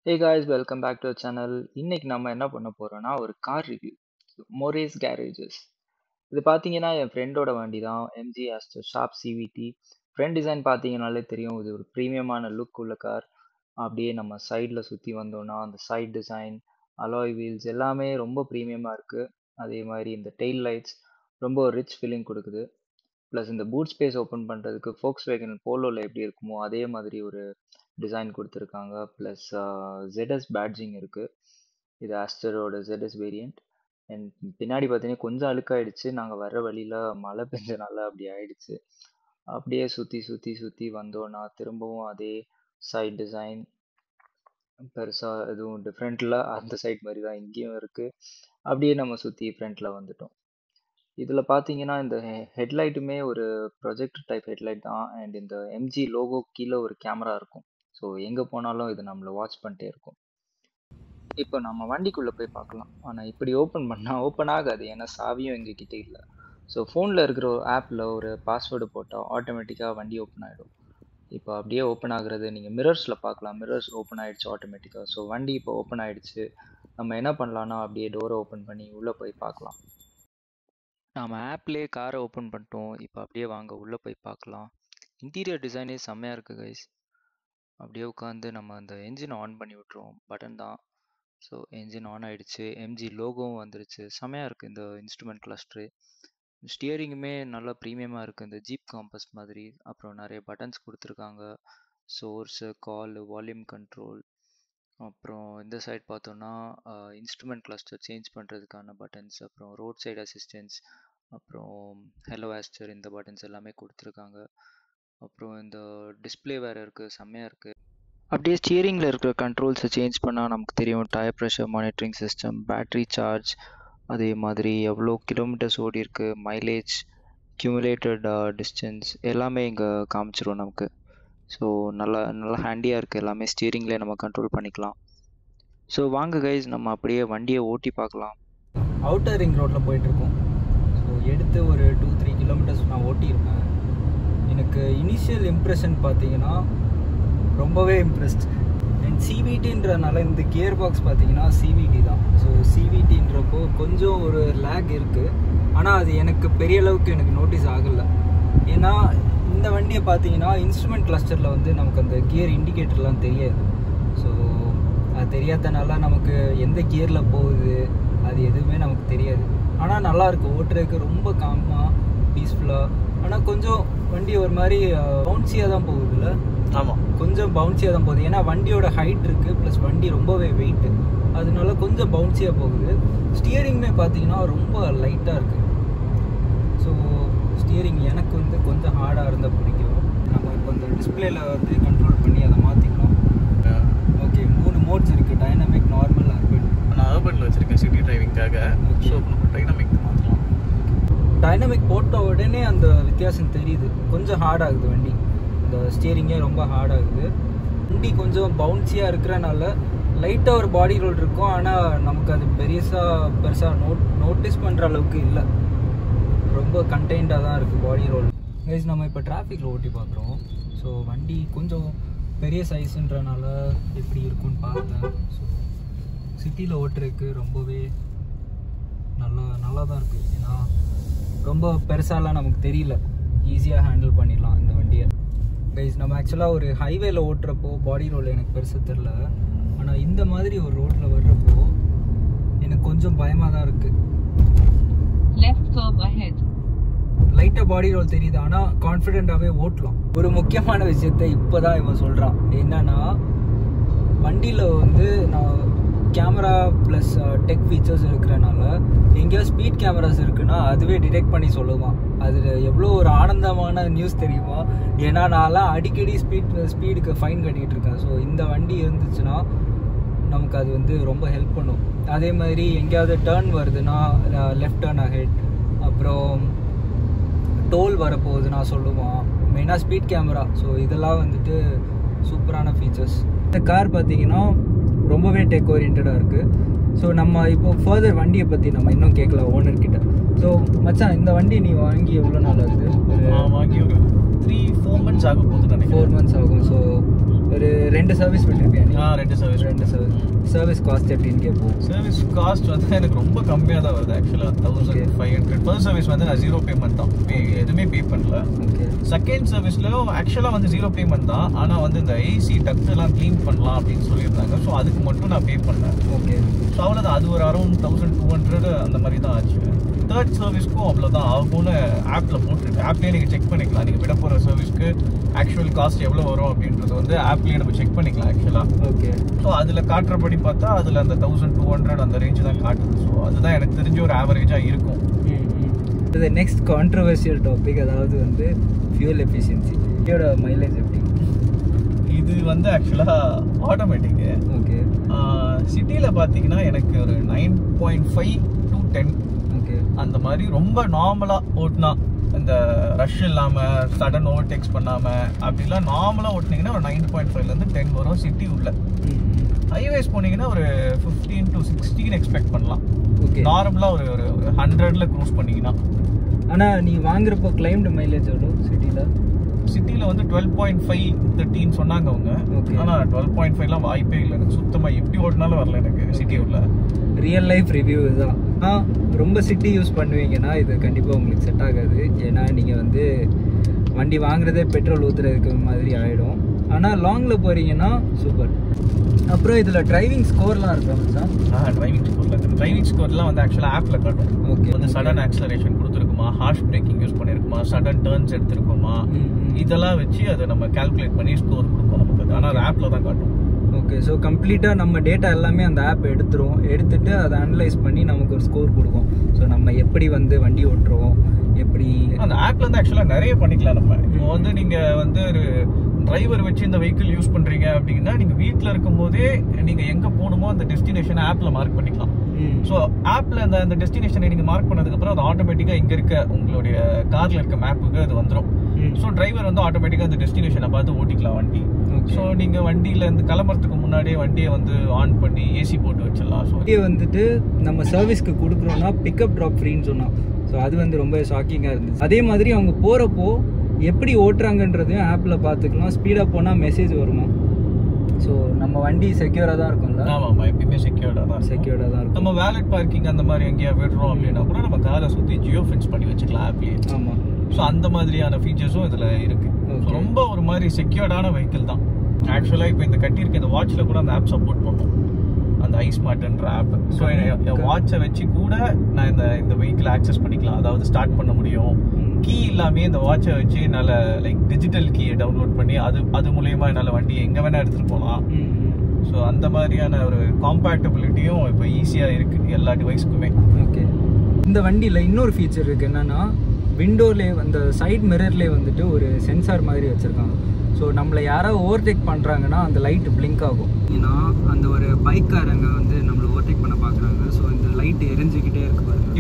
Hey guys welcome back to channel இன்னைக்கு நம்ம என்ன பண்ண போறோம்னா ஒரு கார் ரிவ்யூ மோரேஸ் கேரேஜஸ் இது பார்த்தீங்கன்னா என் ஃப்ரெண்டோட வண்டி தான் MG Astor sharp CVT front design பார்த்தீங்கனாலே தெரியும் இது ஒரு ப்ரீமியமான லுக் உள்ள கார் அப்படியே நம்ம சைடில் சுற்றி வந்தோம்னா அந்த சைட் டிசைன் அலாய் வீல்ஸ் எல்லாமே ரொம்ப ப்ரீமியமாக இருக்குது அதே மாதிரி இந்த டெயில் லைட்ஸ் ரொம்ப ரிச் ஃபீலிங் கொடுக்குது ப்ளஸ் இந்த பூட் ஸ்பேஸ் ஓப்பன் பண்ணுறதுக்கு ஃபோக்ஸ் வேகன் போலோவில் எப்படி இருக்குமோ அதே மாதிரி ஒரு டிசைன் கொடுத்துருக்காங்க ப்ளஸ் ஜெடஸ் பேட்ஜிங் இருக்குது இது ஆஸ்டரோட ஜெடஸ் வேரியண்ட் அண்ட் பின்னாடி பார்த்தீங்கன்னா கொஞ்சம் அழுக்காயிடுச்சு நாங்கள் வர்ற வழியில் மழை பெஞ்சனால அப்படி ஆயிடுச்சு அப்படியே சுற்றி சுற்றி சுற்றி வந்தோன்னா திரும்பவும் அதே சைட் டிசைன் பெருசாக எதுவும் டிஃப்ரெண்ட்டில் அந்த சைட் மாதிரி தான் இங்கேயும் இருக்குது அப்படியே நம்ம சுற்றி ஃப்ரண்ட்டில் வந்துட்டோம் இதில் பார்த்தீங்கன்னா இந்த ஹெட்லைட்டுமே ஒரு ப்ரொஜெக்ட் டைப் ஹெட்லைட் தான் அண்ட் இந்த எம்ஜி லோகோ கீழே ஒரு கேமரா இருக்கும் ஸோ எங்கே போனாலும் இது நம்மளை வாட்ச் பண்ணிட்டே இருக்கும் இப்போ நம்ம வண்டிக்குள்ளே போய் பார்க்கலாம் ஆனால் இப்படி ஓப்பன் பண்ணால் ஓப்பன் ஆகாது ஏன்னா சாவியும் எங்ககிட்ட இல்லை ஸோ ஃபோனில் இருக்கிற ஒரு ஆப்பில் ஒரு பாஸ்வேர்டு போட்டால் ஆட்டோமேட்டிக்காக வண்டி ஓப்பன் ஆகிடும் இப்போ அப்படியே ஓப்பன் ஆகுறது நீங்கள் மிரர்ஸில் பார்க்கலாம் மிரர்ஸ் ஓப்பன் ஆகிடுச்சு ஆட்டோமேட்டிக்காக ஸோ வண்டி இப்போ ஓப்பன் ஆகிடுச்சு நம்ம என்ன பண்ணலான்னா அப்படியே டோரை ஓப்பன் பண்ணி உள்ளே போய் பார்க்கலாம் நாம் ஆப்லேயே காரை ஓப்பன் பண்ணிட்டோம் இப்போ அப்படியே வாங்க உள்ளே போய் பார்க்கலாம் இன்டீரியர் டிசைனே செம்மையாக இருக்குது கைஸ் அப்படியே உட்காந்து நம்ம அந்த என்ஜின் ஆன் பண்ணி விட்ருவோம் பட்டன் தான் ஸோ என்ஜின் ஆன் ஆகிடுச்சு எம்ஜி லோகோவும் வந்துருச்சு செம்மையாக இருக்குது இந்த இன்ஸ்ட்ருமெண்ட் கிளஸ்ட்ரு ஸ்டியரிங்குமே நல்லா ப்ரீமியமாக இருக்குது இந்த ஜீப் காம்பஸ் மாதிரி அப்புறம் நிறைய பட்டன்ஸ் கொடுத்துருக்காங்க சோர்ஸு கால் வால்யூம் கண்ட்ரோல் அப்புறம் இந்த சைட் பார்த்தோன்னா இன்ஸ்ட்ருமெண்ட் கிளஸ்டர் சேஞ்ச் பண்ணுறதுக்கான பட்டன்ஸ் அப்புறம் ரோட் சைடு அசிஸ்டன்ஸ் அப்புறம் ஹெலோ ஆஸ்டர் இந்த பட்டன்ஸ் எல்லாமே கொடுத்துருக்காங்க அப்புறம் இந்த டிஸ்பிளே வேறு இருக்குது செம்மையாக இருக்குது அப்படியே ஸ்டியரிங்கில் இருக்கிற கண்ட்ரோல்ஸை சேஞ்ச் பண்ணால் நமக்கு தெரியும் tyre pressure monitoring system battery charge அதே மாதிரி எவ்வளோ கிலோமீட்டர்ஸ் ஓடி இருக்கு மைலேஜ் கியூமுலேட்டட் டிஸ்டன்ஸ் எல்லாமே இங்கே காமிச்சிரும் நமக்கு ஸோ நல்லா நல்லா ஹேண்டியாக இருக்குது எல்லாமே ஸ்டியரிங்லேயே நம்ம கண்ட்ரோல் பண்ணிக்கலாம் ஸோ வாங்க கைஸ் நம்ம அப்படியே வண்டியை ஓட்டி பார்க்கலாம் அவுட்டர் ரிங் ரோட்டில் போயிட்டுருக்கோம் ஸோ எடுத்து ஒரு டூ த்ரீ கிலோமீட்டர்ஸ் நான் ஓட்டியிருப்பேன் எனக்கு இனிஷியல் இம்ப்ரெஷன் பார்த்தீங்கன்னா ரொம்பவே இம்ப்ரெஸ்ட் அண்ட் சிவிடின்றனால இந்த கியர் பாக்ஸ் பார்த்தீங்கன்னா சிவிடி தான் ஸோ சிவிடின்றப்போ கொஞ்சம் ஒரு லேக் இருக்குது ஆனால் அது எனக்கு பெரிய அளவுக்கு எனக்கு நோட்டீஸ் ஆகலை ஏன்னா இந்த வண்டியை பார்த்தீங்கன்னா இன்ஸ்ட்ருமெண்ட் கிளஸ்டரில் வந்து நமக்கு அந்த கியர் இண்டிகேட்டர்லாம் தெரியாது ஸோ அது தெரியாதனால நமக்கு எந்த கியரில் போகுது அது எதுவுமே நமக்கு தெரியாது ஆனால் நல்லாயிருக்கு ஓட்டுறதுக்கு ரொம்ப காமாக பீஸ்ஃபுல்லாக ஆனால் கொஞ்சம் வண்டி ஒரு மாதிரி பவுன்சியாக தான் போகுதுல்ல ஆமாம் கொஞ்சம் பவுன்சியாக தான் போகுது ஏன்னா வண்டியோட ஹைட் இருக்குது ப்ளஸ் வண்டி ரொம்பவே வெயிட்டு அதனால கொஞ்சம் பவுன்சியாக போகுது ஸ்டியரிங்குமே பார்த்தீங்கன்னா ரொம்ப லைட்டாக இருக்குது ஸோ ஸ்டியரிங் எனக்கு வந்து கொஞ்சம் ஹார்டாக இருந்தால் பிடிக்கும் நம்ம இப்போ இந்த டிஸ்பிளேல வந்து கண்ட்ரோல் பண்ணி அதை மாற்றிக்கலாம் ஓகே மூணு மோட்ஸ் இருக்குது டைனமிக் நார்மல் அர்பன் நான் அர்பனில் வச்சுருக்கேன் சிட்டி டிரைவிங்காக Okay. ஸோ நம்ம டைனமிக் மாற்றலாம் டைனமிக் போட்ட உடனே அந்த வித்தியாசம் தெரியுது கொஞ்சம் ஹார்ட் ஆகுது வண்டி இந்த ஸ்டியரிங்கே ரொம்ப ஹார்ட் ஆகுது வண்டி கொஞ்சம் பவுன்சியாக இருக்கிறனால லைட்டாக ஒரு பாடி ரோல் இருக்கும் ஆனால் நமக்கு அது பெருசாக பெருசாக நோட் நோட்டீஸ் பண்ணுற அளவுக்கு இல்லை ரொம்ப கண்டெய்ன்டாக தான் இருக்குது பாடி ரோல் கைஸ் நம்ம இப்போ டிராஃபிக்கில் ஓட்டி பார்க்குறோம் ஸோ வண்டி கொஞ்சம் பெரிய சைஸுன்றனால எப்படி இருக்கும்னு பார்த்தேன் ஸோ சிட்டியில் ஓட்டுறதுக்கு ரொம்பவே நல்லா நல்லா தான் இருக்குது ஏன்னா ரொம்ப பெருசாலாம் நமக்கு தெரியல ஈஸியாக ஹேண்டில் பண்ணிடலாம் இந்த வண்டியை கைஸ் நம்ம ஆக்சுவலாக ஒரு ஹைவேல ஓட்டுறப்போ பாடி ரோல் எனக்கு பெருசாக தெரில ஆனால் இந்த மாதிரி ஒரு ரோட்டில் வர்றப்போ எனக்கு கொஞ்சம் பயமாக தான் இருக்குது Left curb ahead. லைட்டாக பாடி ரோல் தெரியுது ஆனால் கான்ஃபிடென்ட்டாகவே ஓட்டலாம் ஒரு முக்கியமான விஷயத்த இப்போ தான் இவன் சொல்கிறான் என்னன்னா வண்டியில் வந்து நான் கேமரா ப்ளஸ் டெக் ஃபீச்சர்ஸ் இருக்கிறனால எங்கேயோ ஸ்பீட் கேமராஸ் இருக்குன்னா அதுவே டிடெக்ட் பண்ணி சொல்லுவான் அது எவ்வளோ ஒரு ஆனந்தமான நியூஸ் தெரியுமா ஏன்னா நான்லாம் அடிக்கடி ஸ்பீட் ஸ்பீடுக்கு ஃபைன் கட்டிக்கிட்டு இருக்கேன் ஸோ இந்த வண்டி இருந்துச்சுன்னா நமக்கு அது வந்து ரொம்ப ஹெல்ப் பண்ணும் அதே மாதிரி எங்கேயாவது டேர்ன் வருதுன்னா லெஃப்ட் டேர்ன் அஹெட் அப்புறம் டோல் வரப்போகுது நான் சொல்லுவான் மெயினாக ஸ்பீட் கேமரா ஸோ இதெல்லாம் வந்துட்டு சூப்பரான ஃபீச்சர்ஸ் இந்த கார் பார்த்தீங்கன்னா ரொம்பவே டெக் ஓரியன்டாக இருக்குது ஸோ நம்ம இப்போ ஃபர்தர் வண்டியை பற்றி நம்ம இன்னும் கேட்கல ஓனர் கிட்ட ஸோ மச்சான் இந்த வண்டி நீ வாங்கி எவ்வளோ நாள் ஆகுது ஒரு நான் வாங்கி ஒரு த்ரீ ஃபோர் மந்த்ஸ் ஆக போகுது ஃபோர் நினைக்கிறேன் மந்த்ஸ் ஆகும் ஸோ ஒரு ரெண்டு சர்வீஸ் விட்டுருப்பியா நீ ஆ ரெண்டு சர்வீஸ் ரெண்டு சர்வீஸ் சர்வீஸ் காஸ்ட் எப்படின்னு கேட்போம் சர்வீஸ் காஸ்ட் வந்து எனக்கு ரொம்ப கம்மியாக தான் வருது ஆக்சுவலாக Okay. Thousand five hundred first service வந்து நான் ஜீரோ பேமெண்ட் தான் pay எதுவுமே பே பண்ணல ஓகே செகண்ட் சர்வீஸ்ல ஆக்சுவலாக வந்து ஜீரோ பேமெண்ட் தான் ஆனால் வந்து இந்த ஏசி டக்ஸ் எல்லாம் க்ளீன் பண்ணலாம் அப்படின்னு சொல்லியிருந்தாங்க ஸோ அதுக்கு மட்டும் நான் பே பண்ணேன் ஓகே ஸோ அவ்வளோதான் அது ஒரு அரௌண்ட் தௌசண்ட் டூ ஹண்ட்ரட் அந்த மாதிரி தான் ஆச்சு தேர்ட் சர்வீஸ்க்கும் அவ்வளோதான் ஆகும்னு ஆப்பில் போட்டுருக்கு ஆப்லேயே நீங்கள் செக் பண்ணிக்கலாம் நீங்கள் விட போகிற சர்வீஸ்க்கு ஆக்சுவல் காஸ்ட் எவ்வளோ வரும் அப்படின்றது வந்து ஆப்லேயே நம்ம செக் பண்ணிக்கலாம் ஆக்சுவலாக ஓகே ஸோ அதில் காட்டுறபடி பார்த்தா அதில் அந்த தௌசண்ட் டூ ஹண்ட்ரட் அந்த ரேஞ்சு தான் காட்டுது ஸோ அதுதான் எனக்கு தெரிஞ்ச ஒரு ஆவரேஜாக இருக்கும் இது நெக்ஸ்ட் கான்ட்ரவர்சியல் டாபிக் அதாவது வந்து ஃபியூல் எஃபிஷியன்சி இதோட மைலேஜ் எப்படி இது வந்து ஆக்சுவலாக ஆட்டோமேட்டிக்கு ஓகே சிட்டியில் பார்த்தீங்கன்னா எனக்கு ஒரு nine point five to ten okay அந்த மாதிரி ரொம்ப நார்மலாக ஓட்டினா இந்த ரஷ் இல்லாமல் சடன் ஓவர்டேக்ஸ் பண்ணாமல் அப்படிலாம் நார்மலாக ஓட்டினீங்கன்னா ஒரு நைன் பாயிண்ட் ஃபைவ்லேருந்து டென் வரும் சிட்டி உள்ள ஹைவேஸ் போனீங்கன்னா ஒரு ஃபிஃப்டீன் டு சிக்ஸ்டீன் எக்ஸ்பெக்ட் பண்ணலாம் ஓகே நார்மலாக ஒரு ஒரு ஒரு ஹண்ட்ரட்ல க்ரூஸ் பண்ணீங்கன்னா ஆனால் நீ வாங்குறப்போ கிளைம்டு மைலேஜ் எவ்வளோ சிட்டியில் சிட்டியில் வந்து டுவெல் பாயிண்ட் ஃபைவ் தேர்ட்டின்னு சொன்னாங்க அவங்க Okay. ஆனால் டுவெல் பாயிண்ட் ஃபைவ்லாம் வாய்ப்பே இல்லை எனக்கு சுத்தமாக எப்படி ஓட்டினாலும் வரல எனக்கு சிட்டி உள்ள ரியல் லைஃப் ரிவ்யூ இதுதான் ஆ ரொம்ப சிட்டி யூஸ் பண்ணுவீங்கன்னா இது கண்டிப்பாக உங்களுக்கு செட் ஆகாது ஏன்னா நீங்கள் வந்து வண்டி வாங்குறதே பெட்ரோல் ஊற்றுறதுக்கு மாதிரி ஆகிடும் ஆனால் லாங்கில் போகிறீங்கன்னா சூப்பர் அப்புறம் இதில் டிரைவிங் ஸ்கோர்லாம் இருக்கா மச்சான் ஆ டிரைவிங் ஸ்கோர்ல டிரைவிங் ஸ்கோர்லாம் வந்து ஆக்சுவலாக ஆப்பில் காட்டும் Okay. வந்து சடன் ஆக்சலரேஷன் கொடுத்துருக்குமா ஹார்ஷ் பிரேக்கிங் யூஸ் பண்ணிருக்குமா சடன் டர்ன்ஸ் எடுத்திருக்குமா இதெல்லாம் வச்சு அதை நம்ம கால்குலேட் பண்ணி ஸ்கோர் கொடுக்கும் நமக்கு ஆனால் அது ஆப்பில் தான் காட்டும் ஓகே ஸோ கம்ப்ளீட்டாக நம்ம டேட்டா எல்லாமே அந்த ஆப் எடுத்துரும் எடுத்துட்டு அதை அனலைஸ் பண்ணி நமக்கு ஒரு ஸ்கோர் கொடுக்கும் ஸோ நம்ம எப்படி வந்து வண்டி ஓட்டுறோம் எப்படி அந்த ஆப்ல இருந்து ஆக்சுவலாக நிறைய பண்ணிக்கலாம் நம்ம இப்போ வந்து நீங்க வந்து ஒரு டிரைவர் வச்சு இந்த வெஹிக்கிள் யூஸ் பண்றீங்க அப்படின்னா நீங்க வீட்டில் இருக்கும்போதே நீங்க எங்க போகணுமோ அந்த டெஸ்டினேஷனை ஆப்ல மார்க் பண்ணிக்கலாம் ம். ஸோ ஆப்ல அந்த அந்த டெஸ்டினேஷனை நீங்க மார்க் பண்ணதுக்கு அப்புறம் அது ஆட்டோமேட்டிக்கா இங்க இருக்க உங்களுடைய கார்ல இருக்க மேப்புக்கு அது வந்துடும் ம். ஸோ டிரைவர் வந்து ஆட்டோமேட்டிக்கா அந்த டெஸ்டினேஷனை பார்த்து ஓட்டிக்கலாம் வண்டி Okay. ஸோ நீங்க வண்டியில இருந்து கிளம்புறதுக்கு முன்னாடியே வண்டியை வந்து ஆன் பண்ணி ஏசி போட்டு வச்சிடலாம் ஸோ வண்டியை வந்துட்டு நம்ம சர்வீஸ்க்கு கொடுக்குறோன்னா பிக்கப் ட்ராப் ஃப்ரீன்னு சொன்னான் ஸோ அது வந்து ரொம்ப ஷாக்கிங்காக இருந்துச்சு அதே மாதிரி அவங்க போகிறப்போ எப்படி ஓட்டுறாங்கன்றதையும் ஆப்பில் பார்த்துக்கலாம் ஸ்பீடாக போனால் மெசேஜ் வருமா ஸோ நம்ம வண்டி செக்யூராக தான் இருக்கும்ல ஆமா ஆமா எப்பயுமே செக்யூர்டா தான் இருக்கும். செக்யூர்டாக தான் இருக்கும் நம்ம வேலட் பார்க்கிங் அந்த மாதிரி எங்கேயா விடுறோம் அப்படின்னா கூட நம்ம காரை சுற்றி ஜியோ ஃபென்ஸ் பண்ணி வச்சுக்கலாம் ஆப்லேயே ஆமாம் ஸோ அந்த மாதிரியான ஃபீச்சர்ஸும் இதில் இருக்கு So, Okay. ரொம்ப ஒரு மாதிரி செக்யூர்டான வெஹிக்கிள் தான் ஆக்சுவலாக இப்போ இந்த கட்டியிருக்க இந்த வாட்சில் கூட அந்த ஆப் சப்போர்ட் பண்ணும் அந்த ஐ ஸ்மார்ட்ன்ற ஆப் ஸோ என் வாட்சை வச்சு கூட நான் இந்த இந்த வெஹிக்கிள் ஆக்சஸ் பண்ணிக்கலாம் அதாவது ஸ்டார்ட் பண்ண முடியும் கீ இல்லாமே இந்த வாட்சை வச்சு என்னால் லைக் டிஜிட்டல் கீயை டவுன்லோட் பண்ணி அது அது மூலயமா என்னால் வண்டி எங்கே வேணால் எடுத்துகிட்டு போகலாம் ஸோ அந்த மாதிரியான ஒரு காம்பேட்டபிலிட்டியும் இப்போ ஈஸியாக இருக்குது எல்லா டிவைஸ்க்குமே ஓகே இந்த வண்டியில் இன்னொரு ஃபீச்சர் இருக்குது என்னன்னா விண்டோலே அந்த சைட் மிரர்லேயே வந்துட்டு ஒரு சென்சார் மாதிரி வச்சுருக்காங்க ஸோ நம்மளை யாராவது ஓவர்டேக் பண்ணுறாங்கன்னா அந்த லைட் பிளிங்க் ஆகும் ஏன்னா அந்த ஒரு பைக்காரங்க வந்து நம்மளை ஓவர்டேக் பண்ண பார்க்குறாங்க ஸோ இந்த லைட் எரிஞ்சுக்கிட்டே இருக்கு பாருங்க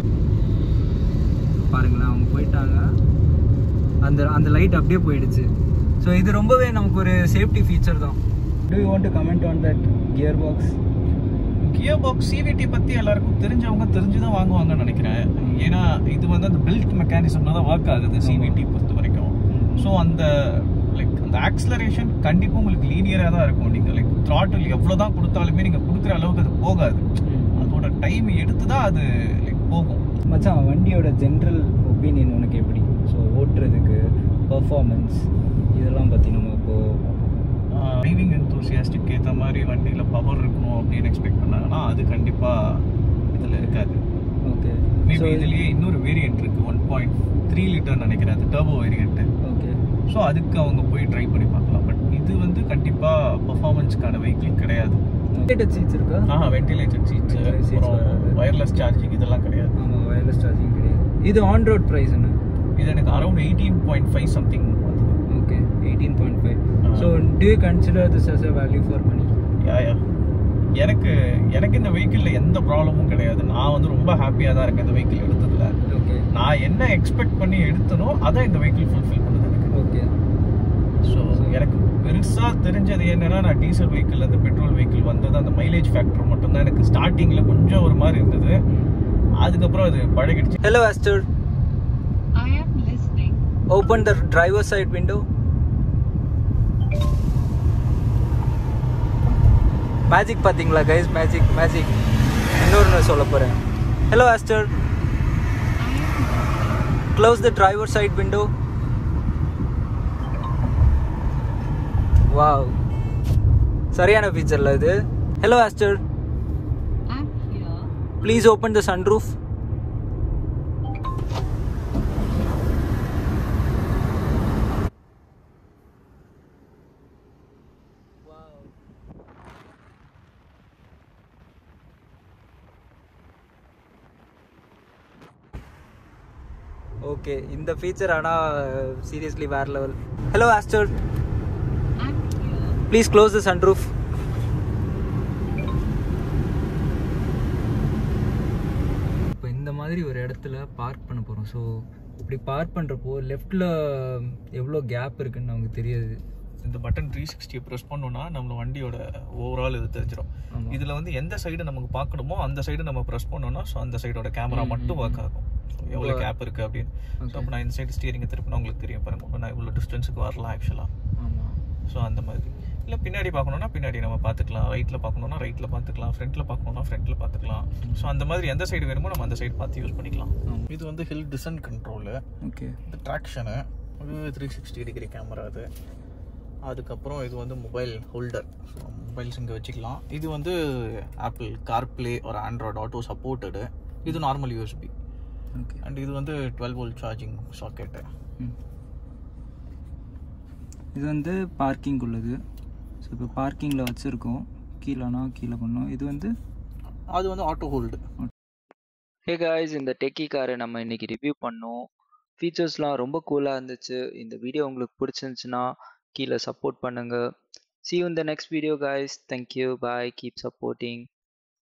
பாருங்களேன் அவங்க போயிட்டாங்க அந்த அந்த லைட் அப்படியே போயிடுச்சு ஸோ இது ரொம்பவே நமக்கு ஒரு சேஃப்டி ஃபீச்சர் தான் do you want to comment on that gear box gear box CVT பற்றி எல்லாருக்கும் தெரிஞ்சவங்க தெரிஞ்சு தான் வாங்குவாங்கன்னு நினைக்கிறேன் ஏன்னா இது வந்து அந்த பில்ட் மெக்கானிசம்ல தான் ஒர்க் ஆகுது சிவிடி பொறுத்த வரைக்கும் ஸோ அந்த லைக் அந்த ஆக்சலரேஷன் கண்டிப்பாக உங்களுக்கு லீனியராக தான் இருக்கும் நீங்கள் லைக் த்ராட்டில் எவ்வளோ தான் கொடுத்தாலுமே நீங்கள் கொடுக்குற அளவுக்கு அது போகாது அதோட டைம் எடுத்து தான் அது லைக் போகும் மச்சான் வண்டியோட ஜென்ரல் ஒப்பீனியன் உனக்கு எப்படி ஸோ ஓட்டுறதுக்கு பர்ஃபார்மன்ஸ் இதெல்லாம் பற்றி நம்ம இப்போ டிரைவிங் என்தூசியாஸ்டிக் ஏற்ற மாதிரி வண்டியில் பவர் இருக்கணும் அப்படின்னு எக்ஸ்பெக்ட் பண்ணாங்கன்னா அது கண்டிப்பாக இதில் இருக்காது ஓகே மேபி இதுலயே இன்னொரு வேரியன்ட் இருக்கு ஒன் பாயிண்ட் த்ரீ லிட்டர் நினைக்கிறேன் அது டர்போ வேரியன்ட் ஓகே ஸோ அதுக்கு அவங்க போய் ட்ரை பண்ணி பார்க்கலாம் பட் இது வந்து கண்டிப்பாக பர்ஃபார்மன்ஸ்க்கான வெஹிக்கிள் கிடையாது வெயிட்டட் சீட்ஸ் இருக்கா ஆஹா வென்டிலேட்டட் சீட்ஸ் Ventilated seats அப்புறம் வராது. ஒயர்லெஸ் சார்ஜிங் இதெல்லாம் கிடையாது ஆமாம் வயர்லெஸ் சார்ஜிங் கிடையாது இது ஆன் ரோட் ப்ரைஸ் என்ன இது எனக்கு around eighteen point five something வந்தது okay eighteen point five ah. So do you consider this as a value for money yeah yeah எனக்கு எனக்கு இந்த வெஹிக்கிளில் எந்த ப்ராப்ளமும் கிடையாது நான் வந்து ரொம்ப ஹாப்பியாக தான் இருக்கேன் இந்த வெஹிக்கிள் எடுத்ததுல ஓகே நான் என்ன எக்ஸ்பெக்ட் பண்ணி எடுத்தனோ அதை இந்த வெஹிக்கிள் ஃபுல்ஃபில் பண்ணுது எனக்கு ஓகே ஸோ எனக்கு பெருசாக தெரிஞ்சது என்னன்னா நான் டீசல் வெஹிக்கிள் அந்த பெட்ரோல் வெஹிக்கிள் வந்தது அந்த மைலேஜ் ஃபேக்டர் மட்டும்தான் எனக்கு ஸ்டார்டிங்கில் கொஞ்சம் ஒரு மாதிரி இருந்தது அதுக்கப்புறம் அது பழகிடுச்சு hello Astor I am listening. Open the driver side window magic பார்த்தீங்களா கைஸ் மேஜிக் மேஜிக் இன்னொன்று சொல்ல போகிறேன் hello Astor close the driver side window wow சரியான ஃபீச்சர்ல இது hello Astor I'm here. Please open the sunroof okay இந்த feature ஆனால் seriously வேற level hello Astor I'm here. Please close the sunroof இப்போ இந்த மாதிரி ஒரு இடத்துல பார்க் பண்ண போகிறோம் ஸோ இப்படி பார்க் பண்ணுறப்போ லெஃப்டில் எவ்வளோ கேப் இருக்குன்னு நமக்கு தெரியாது இந்த பட்டன் த்ரீ சிக்ஸ்டியை ப்ரெஸ் பண்ணோம்னா நம்ம வண்டியோட ஓவரால் இது தெரிஞ்சிடும் ஆமா. இதில் வந்து எந்த சைடு நமக்கு பார்க்கணுமோ அந்த சைடு நம்ம ப்ரெஸ் பண்ணோம்னா ஸோ அந்த சைடோட கேமரா ம், மட்டும் ம், ஒர்க் ஆகும் So, எவ்வளோ இப்போ- கேப் இருக்குது அப்படின்னு ஸோ Okay. அப்போ நான் இந்த சைடு ஸ்டியரிங்கை திருப்பினா உங்களுக்கு தெரியும் பாருங்க நான் இவ்வளோ டிஸ்டன்ஸுக்கு வரலாம் ஆக்சுவலாக ஆமாம் ஸோ அந்த மாதிரி இல்லை பின்னாடி பார்க்கணும்னா பின்னாடி நம்ம பார்த்துக்கலாம் ரைட்டில் பார்க்கணும்னா ரைட்டில் பார்த்துக்கலாம் ஃப்ரண்ட்டில் பார்க்கணும்னா ஃப்ரண்ட்டில் பார்த்துக்கலாம் ஸோ அந்த மாதிரி எந்த சைடு வேணுமோ நம்ம அந்த சைடு பார்த்து யூஸ் பண்ணிக்கலாம் ஆமாம் இது வந்து ஹில் டிசன் கண்ட்ரோலு ஓகே இது ட்ராக்ஷனு இது த்ரீ சிக்ஸ்டி டிகிரி கேமரா அது அதுக்கப்புறம் இது வந்து மொபைல் ஹோல்டர் மொபைல்ஸ் இங்கே வச்சுக்கலாம் இது வந்து ஆப்பிள் கார்ப்ளே ஒரு ஆண்ட்ராய்டு ஆட்டோ சப்போர்ட்டடு இது நார்மல் யூஎஸ்பி ஓகே அண்ட் இது வந்து டுவெல் வோல்ட் சார்ஜிங் சாக்கெட்டு ம். இது வந்து பார்க்கிங் உள்ளது ஸோ இப்போ பார்க்கிங்கில் வச்சுருக்கோம் கீழேனா கீழே பண்ணோம் இது வந்து அது வந்து ஆட்டோ ஹோல்டு ஹே காய்ஸ் இந்த டெக்கி காரை நம்ம இன்னைக்கு ரிவ்யூ பண்ணோம் ஃபீச்சர்ஸ்லாம் ரொம்ப கூலாக இருந்துச்சு இந்த வீடியோ உங்களுக்கு பிடிச்சிருந்துச்சுன்னா கீழே சப்போர்ட் பண்ணுங்க see you in the next video guys thank you bye keep supporting